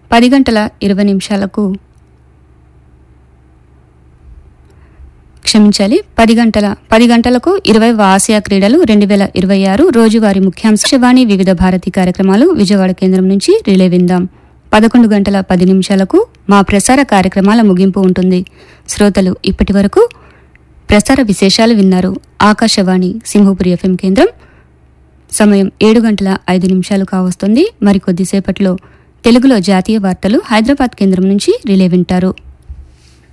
పది గంటల ఇరవై నిమిషాలకు క్షమించాలి పది గంటల పది గంటలకు ఇరవై ఆసియా క్రీడలు రెండు వేల ఇరవై ఆరు రోజువారీ ముఖ్యాంశవాణి వివిధ భారతి కార్యక్రమాలు విజయవాడ కేంద్రం నుంచి రిలే విందాం పదకొండు గంటల పది నిమిషాలకు మా ప్రసార కార్యక్రమాల ముగింపు ఉంటుంది శ్రోతలు ఇప్పటి వరకు ప్రసార విశేషాలు విన్నారు ఆకాశవాణి సింహపురి ఎఫ్ఎం కేంద్రం సమయం ఏడు గంటల ఐదు నిమిషాలు కావస్తుంది మరికొద్దిసేపట్లో తెలుగులో జాతీయ వార్తలు హైదరాబాద్ కేంద్రం నుంచి రిలే వింటారు